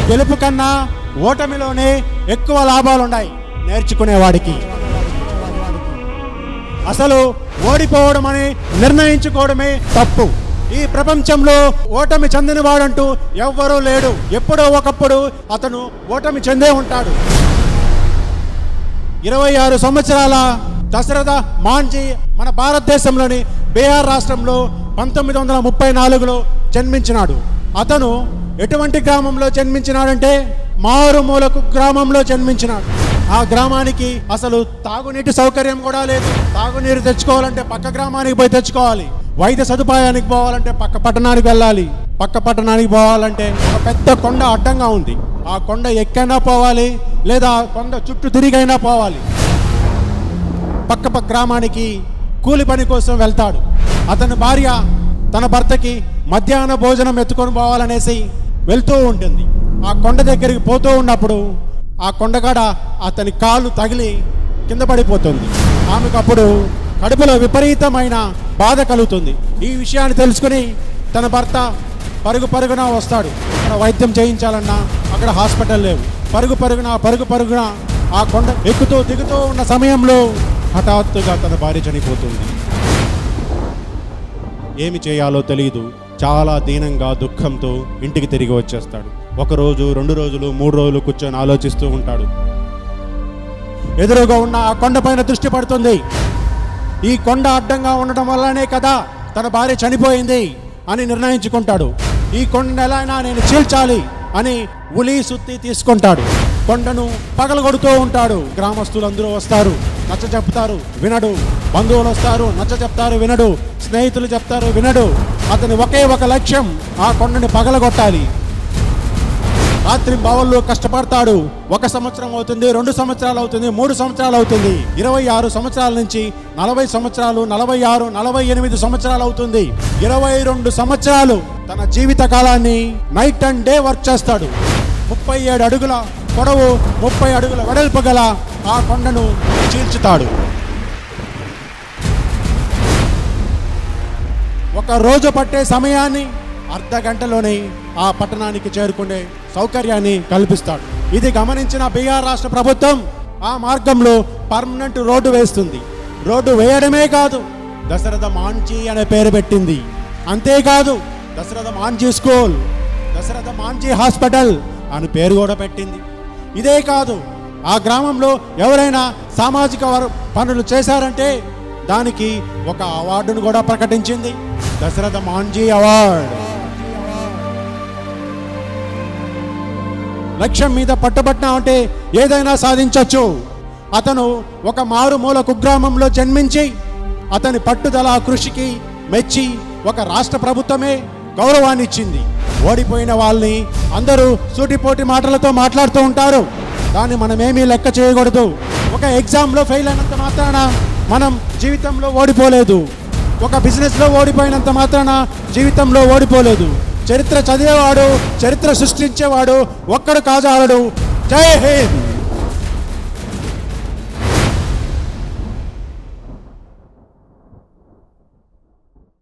గెలుపు కన్నా ఓటమిలోనే ఎక్కువ లాభాలు ఉన్నాయి నేర్చుకునేవాడికి అసలు ఓడిపోవడం అని నిర్ణయించుకోవడమే తప్పు ఈ ప్రపంచంలో ఓటమి చెందినవాడంటూ ఎవ్వరూ లేడు ఎప్పుడో ఒకప్పుడు అతను ఓటమి చెందే ఉంటాడు ఇరవై ఆరు సంవత్సరాల దశరథ మాంజీ మన భారతదేశంలోని బీహార్ రాష్ట్రంలో పంతొమ్మిది వందల ముప్పై నాలుగులో జన్మించినాడు అతను ఎటువంటి గ్రామంలో జన్మించినాడంటే మారుమూలకు గ్రామంలో జన్మించినాడు ఆ గ్రామానికి అసలు తాగునీటి సౌకర్యం కూడా లేదు తాగునీరు తెచ్చుకోవాలంటే పక్క గ్రామానికి పోయి తెచ్చుకోవాలి వైద్య సదుపాయానికి పోవాలంటే పక్క పట్టణానికి వెళ్ళాలి పక్క పట్టణానికి పోవాలంటే ఒక పెద్ద కొండ అడ్డంగా ఉంది ఆ కొండ ఎక్కైనా పోవాలి లేదా ఆ కొండ చుట్టూ తిరిగైనా పోవాలి పక్క పక్క గ్రామానికి కూలి పని కోసం వెళ్తాడు అతని భార్య తన భర్తకి మధ్యాహ్న భోజనం ఎత్తుకొని పోవాలనేసి వెళ్తూ ఉంటుంది ఆ కొండ దగ్గరికి పోతూ ఉన్నప్పుడు ఆ కొండగాడ అతని కాలు తగిలి కింద పడిపోతుంది ఆమెకు అప్పుడు కడుపులో విపరీతమైన బాధ కలుగుతుంది ఈ విషయాన్ని తెలుసుకుని తన భర్త పరుగు పరుగున వస్తాడు అక్కడ వైద్యం చేయించాలన్నా అక్కడ హాస్పిటల్ లేవు పరుగు పరుగున పరుగు పరుగున ఆ కొండ ఎక్కుతూ దిగుతూ ఉన్న సమయంలో హఠాత్తుగా తన భార్య చనిపోతుంది ఏమి చేయాలో తెలియదు చాలా దీనంగా దుఃఖంతో ఇంటికి తిరిగి వచ్చేస్తాడు ఒక రోజు రెండు రోజులు మూడు రోజులు కూర్చొని ఆలోచిస్తూ ఉంటాడు ఎదురుగా ఉన్న ఆ కొండపైన దృష్టి పడుతుంది ఈ కొండ అడ్డంగా ఉండడం వల్లనే కదా తన భార్య చనిపోయింది అని నిర్ణయించుకుంటాడు ఈ కొండను ఎలా అయినా నేను చీల్చాలి అని ఉలి సుత్తి తీసుకుంటాడు కొండను పగలగొడుతూ ఉంటాడు గ్రామస్తులందరూ వస్తారు నచ్చ చెప్తారు వినడు బంధువులు వస్తారు నచ్చ చెప్తారు వినడు స్నేహితులు చెప్తారు వినడు అతని ఒకే ఒక లక్ష్యం ఆ కొండని పగలగొట్టాలి రాత్రి బావల్లో కష్టపడతాడు ఒక సంవత్సరం అవుతుంది రెండు సంవత్సరాలు అవుతుంది మూడు సంవత్సరాలు అవుతుంది ఇరవై ఆరు సంవత్సరాల నుంచి నలభై సంవత్సరాలు నలభై ఆరు నలభై ఎనిమిది సంవత్సరాలు అవుతుంది ఇరవై రెండు సంవత్సరాలు తన జీవిత కాలాన్ని నైట్ అండ్ డే వర్క్ చేస్తాడు ముప్పై ఏడు అడుగుల పొడవు ముప్పై అడుగుల వెడల్పు గల ఆ కొండను చీల్చుతాడు ఒక రోజు పట్టే సమయాన్ని అర్ధ గంటలోనే ఆ పట్టణానికి చేరుకునే సౌకర్యాన్ని కల్పిస్తాడు ఇది గమనించిన బీహార్ రాష్ట్ర ప్రభుత్వం ఆ మార్గంలో పర్మనెంట్ రోడ్డు వేస్తుంది రోడ్డు వేయడమే కాదు దశరథ మాంజీ అనే పేరు పెట్టింది అంతేకాదు దశరథ మాంజీ స్కూల్ దశరథ మాంజీ హాస్పిటల్ అని పేరు కూడా పెట్టింది ఇదే కాదు ఆ గ్రామంలో ఎవరైనా సామాజిక వర్- పనులు చేశారంటే దానికి ఒక అవార్డును కూడా ప్రకటించింది దశరథ మాంజీ అవార్డ్ లక్ష్యం మీద పట్టుబట్టినామంటే ఏదైనా సాధించవచ్చు అతను ఒక మారుమూల కుగ్రామంలో జన్మించి అతని పట్టుదల కృషికి మెచ్చి ఒక రాష్ట్ర ప్రభుత్వమే గౌరవాన్ని ఇచ్చింది ఓడిపోయిన వాళ్ళని అందరూ సూటిపోటి మాటలతో మాట్లాడుతూ ఉంటారు దాన్ని మనం ఏమీ లెక్క చేయకూడదు ఒక ఎగ్జామ్లో ఫెయిల్ అయినంత మాత్రాన మనం జీవితంలో ఓడిపోలేదు ఒక బిజినెస్లో ఓడిపోయినంత మాత్రాన జీవితంలో ఓడిపోలేదు చరిత్ర చదివేవాడు చరిత్ర సృష్టించేవాడు ఒక్కడు కాజాలడు జై హింద్